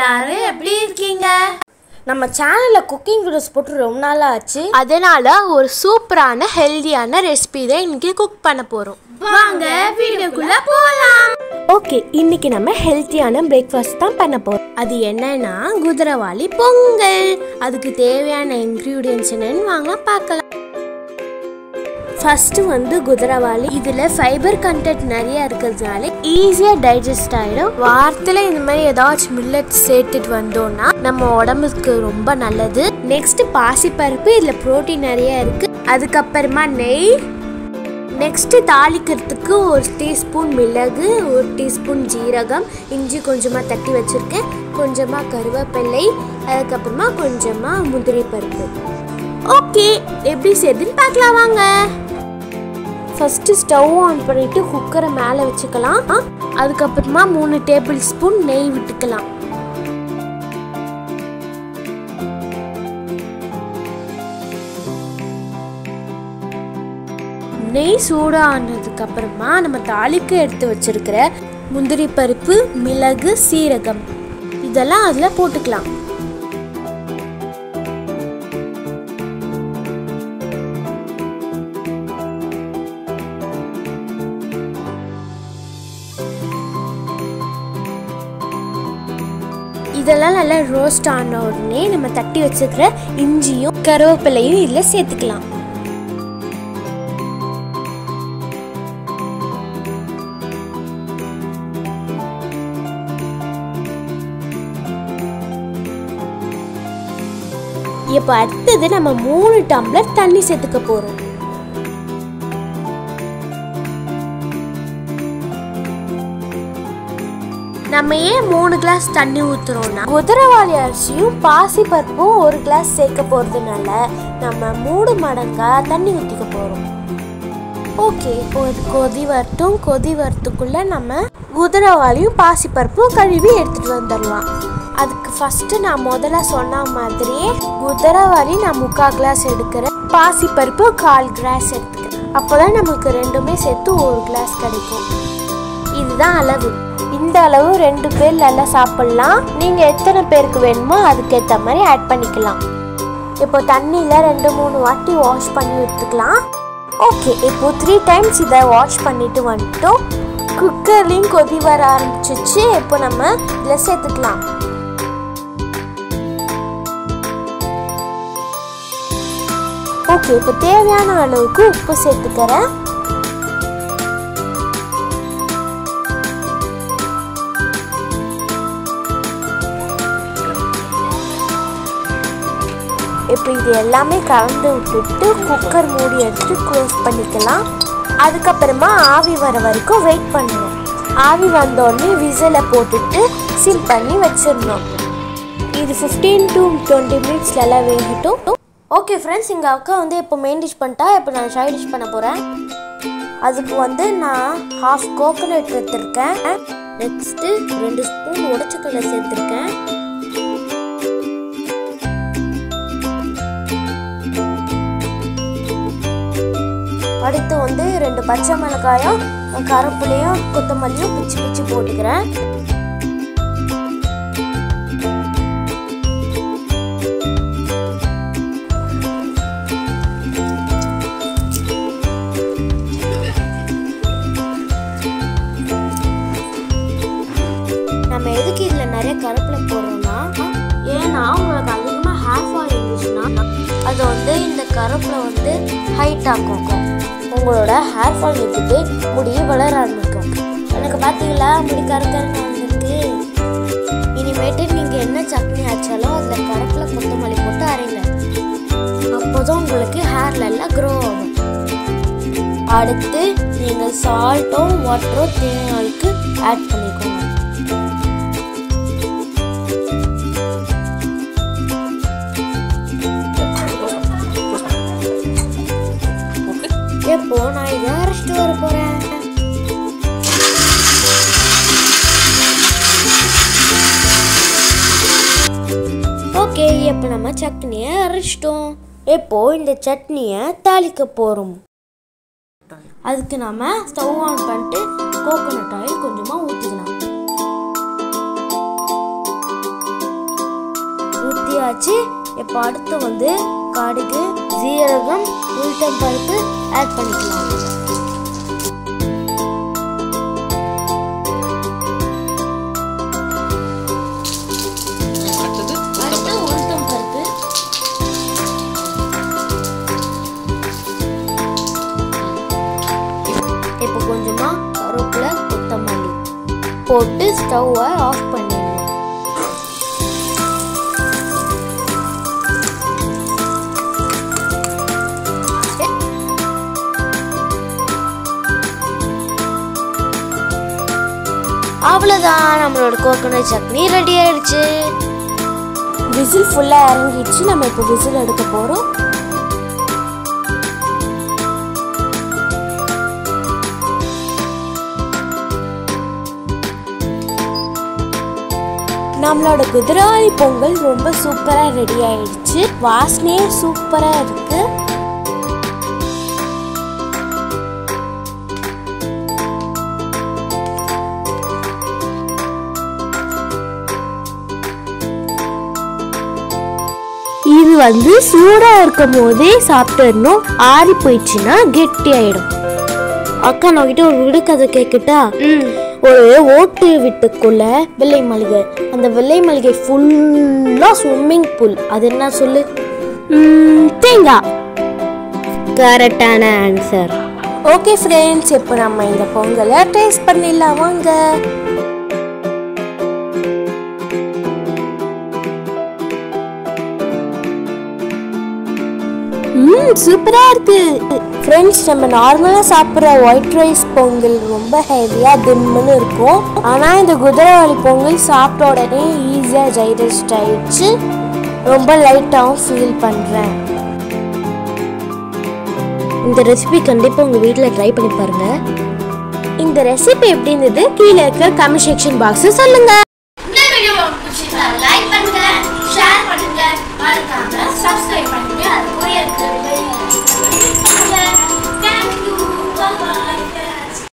எல்லாரும் எப்படி இருக்கீங்க நம்ம சேனலில் குக்கிங் வீடியோஸ் போட்டு ரொம்ப நாள் ஆச்சு அதனால ஒரு சூப்பரான ஹெல்தியான ரெசிபி தான் இன்னைக்கு குக் பண்ண போறோம் வாங்க வீடியோக்குள்ள போலாம் ஓகே இன்னைக்கு நம்ம ஹெல்த்தியான பிரேக்ஃபாஸ்ட் தான் பண்ண போகிறோம் அது என்னன்னா குதிரவாளி பொங்கல் அதுக்கு தேவையான இன்க்ரீடியன்ஸ் என்னன்னு வாங்க பார்க்கலாம் ஃபஸ்ட்டு வந்து குதிரவாளி இதில் ஃபைபர் கண்டென்ட் நிறைய இருக்கிறதுனால ஈஸியாக டைஜஸ்ட் ஆகிடும் வாரத்தில் இந்த மாதிரி ஏதாச்சும் மில்லட் சேர்த்துட்டு வந்தோம்னா நம்ம உடம்புக்கு ரொம்ப நல்லது நெக்ஸ்ட் பாசிப்பருப்பு இதில் ப்ரோட்டீன் நிறைய இருக்கு அதுக்கப்புறமா நெய் நெக்ஸ்ட் தாளிக்கிறதுக்கு ஒரு டீஸ்பூன் மிளகு ஒரு டீஸ்பூன் ஜீரகம் இஞ்சி கொஞ்சமாக தட்டி வச்சுருக்கேன் கொஞ்சமாக கருவேப்பிலை அதுக்கப்புறமா கொஞ்சமாக முந்திரி பருப்பு ஓகே எப்படி செய்யுதுன்னு பார்க்கலாம் வாங்க ஃபஸ்ட்டு ஸ்டவ் ஆன் பண்ணிட்டு குக்கரை மேலே வச்சுக்கலாம் அதுக்கப்புறமா மூணு டேபிள் ஸ்பூன் நெய் விட்டுக்கலாம் நெய் சூடானதுக்கு அப்புறமா நம்ம தாளிக்க எடுத்து வச்சிருக்கிற முந்திரி பருப்பு மிளகு சீரகம் இதெல்லாம் அதில் போட்டுக்கலாம் இதெல்லாம் நல்லா ரோஸ்ட் ஆன உடனே நம்ம தட்டி வச்சுக்கிற இஞ்சியும் கருவேப்பிலையும் இதில் சேர்த்துக்கலாம் இப்போ அடுத்தது நம்ம மூணு டம்ளர் தண்ணி சேர்த்துக்க போறோம் நம்ம ஏன் மூணு கிளாஸ் தண்ணி ஊத்துறோம்னா குதிரவாளி அரிசியும் பாசி பருப்பும் ஒரு கிளாஸ் சேர்க்க போறதுனால நம்ம மூணு மடங்கா தண்ணி ஊற்றிக்க போறோம் ஓகே இப்போ இது கொதி வரட்டும் கொதி வரத்துக்குள்ள நம்ம குதிரவாளியும் பாசிப்பருப்பும் கழுவி எடுத்துட்டு வந்துடலாம் அதுக்கு ஃபர்ஸ்ட் நான் முதல்ல சொன்ன மாதிரியே குதிரவாளி நான் முக்கால் கிளாஸ் எடுக்கிறேன் பாசிப்பருப்பு கால் கிளாஸ் எடுத்துக்கிறேன் அப்போதான் நமக்கு ரெண்டுமே சேர்த்து ஒரு கிளாஸ் கிடைக்கும் இதுதான் அளவு இந்த அளவு ரெண்டு பேர் நல்லா சாப்பிட்லாம் நீங்கள் எத்தனை பேருக்கு வேணுமோ அதுக்கேற்ற மாதிரி ஆட் பண்ணிக்கலாம் இப்போ தண்ணியில் ரெண்டு மூணு வாட்டி வாஷ் பண்ணி எடுத்துக்கலாம் ஓகே இப்போ த்ரீ டைம்ஸ் இதை வாஷ் பண்ணிட்டு வந்துட்டோம் குக்கர்லேயும் கொதி வர ஆரம்பிச்சிச்சு இப்போ நம்ம இதில் சேர்த்துக்கலாம் ஓகே இப்போ தேவையான அளவுக்கு உப்பு சேர்த்துக்கிறேன் இப்போ இது எல்லாமே கலந்து விட்டுட்டு குக்கர் மூடி எடுத்து க்ளோஸ் பண்ணிக்கலாம் அதுக்கப்புறமா ஆவி வர வரைக்கும் வெயிட் பண்ணணும் ஆவி வந்தோடனே விசிலை போட்டுட்டு சிம் பண்ணி வச்சிடணும் இது ஃபிஃப்டீன் டு டுவெண்ட்டி மினிட்ஸ்லலாம் வேகட்டும் ஓகே ஃப்ரெண்ட்ஸ் எங்கள் அக்கா வந்து இப்போ மெயின் டிஷ் பண்ணிட்டா இப்போ நான் சைட் டிஷ் பண்ண போகிறேன் அதுக்கு வந்து நான் ஹாஃப் கோகோனட் எடுத்திருக்கேன் நெக்ஸ்ட்டு ரெண்டு ஸ்பூன் உடச்சக்கடலை சேர்த்துருக்கேன் அடுத்து வந்து ரெண்டு பச்சை மிளகாயும் கருப்புலையும் கொத்தமல்லியும் பிச்சு பிச்சு போட்டுக்கிறேன் நம்ம எதுக்கு இதில் நிறைய கருப்பிலை போடுறோம்னா ஏன்னா உங்களுக்கு அதிகமாக ஹேர் ஃபால் இருந்துச்சுன்னா அது வந்து இந்த கருப்பில் வந்து ஹைட் ஆக்கும் உங்களோட ஹேர் ஃபால் நிறுத்திட்டு முடி வளர ஆரம்பிக்கும் எனக்கு பார்த்தீங்களா முடி கருக்கருன்னு வந்திருக்கு இனிமேட்டு நீங்கள் என்ன சட்னி அரைச்சாலும் அதில் கருப்பில் கொத்தமல்லி போட்டு அரைங்க அப்போதான் உங்களுக்கு ஹேர் நல்லா க்ரோ ஆகும் அடுத்து நீங்கள் சால்ட்டும் வாட்டரும் தேவையான அளவுக்கு ஆட் பண்ணிக்கோங்க எப்போ நான் இதை அரைச்சிட்டு வர போறேன் ஓகே இப்போ நம்ம சட்னியை அரைச்சிட்டோம் இப்போ இந்த சட்னியை தாளிக்க போறோம் அதுக்கு நாம ஸ்டவ் ஆன் பண்ணிட்டு கோகோனட் ஆயில் கொஞ்சமாக ஊற்றிக்கலாம் போட்டாச்சு இப்போ அடுத்து வந்து கடுகு ஜீரகம் உளுத்தம் பருப்பு ஆட் பண்ணிக்கலாம் அடுத்தது அடுத்து உளுத்தம் பருப்பு இப்போ கொஞ்சமா கருவேப்பிலை கொத்தமல்லி போட்டு ஸ்டவ்வை ஆஃப் பண்ணிடணும் அவ்வளோதான் நம்மளோட கோகோனட் சட்னி ரெடி ஆயிடுச்சு விசில் ஃபுல்லாக இறங்கிடுச்சு நம்ம இப்போ விசில் எடுக்க போகிறோம் நம்மளோட குதிராளி பொங்கல் ரொம்ப சூப்பராக ரெடி ஆயிடுச்சு வாசனையே சூப்பராக இருக்கு இது வந்து சூடா இருக்கும் போதே சாப்பிட்டுடணும் ஆறி போயிடுச்சுன்னா கெட்டி ஆயிடும் அக்கா நான் கிட்ட ஒரு விடுகதை கேட்கட்டா ஒரு ஓட்டு வீட்டுக்குள்ள வெள்ளை மளிகை அந்த வெள்ளை மளிகை ஃபுல்லா ஸ்விம்மிங் பூல் அது என்ன சொல்லு ம், தேங்காய் கரெக்டான ஆன்சர் ஓகே ஃப்ரெண்ட்ஸ் இப்போ நம்ம இந்த பொங்கலை டேஸ்ட் பண்ணிடலாம் வாங்க ம் சூப்பராக இருக்கு ஃப்ரெண்ட்ஸ் நம்ம நார்மலாக சாப்பிட்ற ஒயிட் ரைஸ் பொங்கல் ரொம்ப ஹெவியாக திம்முன்னு இருக்கும் ஆனால் இந்த குதிரைவாளி பொங்கல் சாப்பிட்ட உடனே ஈஸியாக டைஜஸ்ட் ஆயிடுச்சு ரொம்ப லைட்டாகவும் ஃபீல் பண்ணுறேன் இந்த ரெசிபி கண்டிப்பா உங்க வீட்ல ட்ரை பண்ணி பாருங்க இந்த ரெசிபி எப்படி இருந்தது கீழே இருக்கிற கமெண்ட் செக்ஷன் பாக்ஸ் சொல்லுங்க